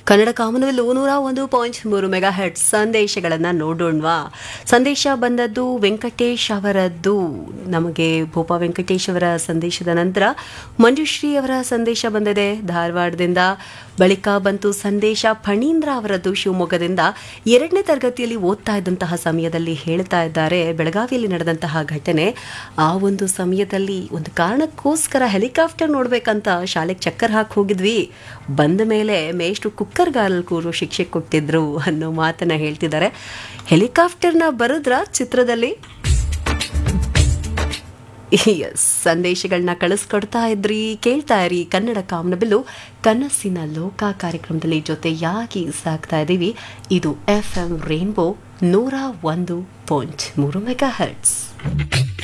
ಕನ್ನಡ ಕಾಮನವೆಲ್ಲೂ ನೂರ ಒಂದು ಪಾಯಿಂಟ್ ಮೂರು ಮೆಗಾ ಹೆಡ್ ಸಂದೇಶಗಳನ್ನು ನೋಡೋಣವಾ ಸಂದೇಶ ಬಂದದ್ದು ವೆಂಕಟೇಶ್ ಅವರದ್ದು ನಮಗೆ ಭೂಪ ವೆಂಕಟೇಶ್ ಅವರ ಸಂದೇಶದ ನಂತರ ಮಂಜುಶ್ರೀ ಅವರ ಸಂದೇಶ ಬಂದಿದೆ ಧಾರವಾಡದಿಂದ ಬಳಿಕ ಬಂತು ಸಂದೇಶ ಫಣೀಂದ್ರ ಅವರದ್ದು ಶಿವಮೊಗ್ಗದಿಂದ ಎರಡನೇ ತರಗತಿಯಲ್ಲಿ ಓದ್ತಾ ಇದ್ದಂತಹ ಸಮಯದಲ್ಲಿ ಹೇಳ್ತಾ ಇದ್ದಾರೆ ಬೆಳಗಾವಿಯಲ್ಲಿ ನಡೆದಂತಹ ಘಟನೆ ಆ ಒಂದು ಸಮಯದಲ್ಲಿ ಒಂದು ಕಾರಣಕ್ಕೋಸ್ಕರ ಹೆಲಿಕಾಪ್ಟರ್ ನೋಡ್ಬೇಕಂತ ಶಾಲೆಗೆ ಚಕ್ಕರ್ ಹಾಕಿ ಹೋಗಿದ್ವಿ ಬಂದ ಮೇಲೆ ಮೇಷ್ಟು ಕುಕ್ಕರ್ ಗಾಲಲ್ಲಿ ಕೂರು ಶಿಕ್ಷೆ ಕೊಟ್ಟಿದ್ರು ಅನ್ನೋ ಮಾತನ್ನ ಹೇಳ್ತಿದ್ದಾರೆ ಹೆಲಿಕಾಪ್ಟರ್ನ ಬರೆದ್ರ ಚಿತ್ರದಲ್ಲಿ ಎಸ್ ಸಂದೇಶಗಳನ್ನ ಕಳಿಸ್ಕೊಡ್ತಾ ಇದ್ರಿ ಕೇಳ್ತಾ ಇರಿ ಕನ್ನಡ ಕಾಮನಬಿಲ್ಲು ಕನಸಿನ ಲೋಕ ಕಾರ್ಯಕ್ರಮದಲ್ಲಿ ಜೊತೆಯಾಗಿ ಸಾಕ್ತಾ ಇದ್ದೀವಿ ಇದು ಎಫ್ ಎಂ ರೇನ್ಬೋ ನೂರ ಒಂದು ಪಾಯಿಂಟ್ ಮೂರು ಮೆಗಾ ಹರ್ಟ್ಸ್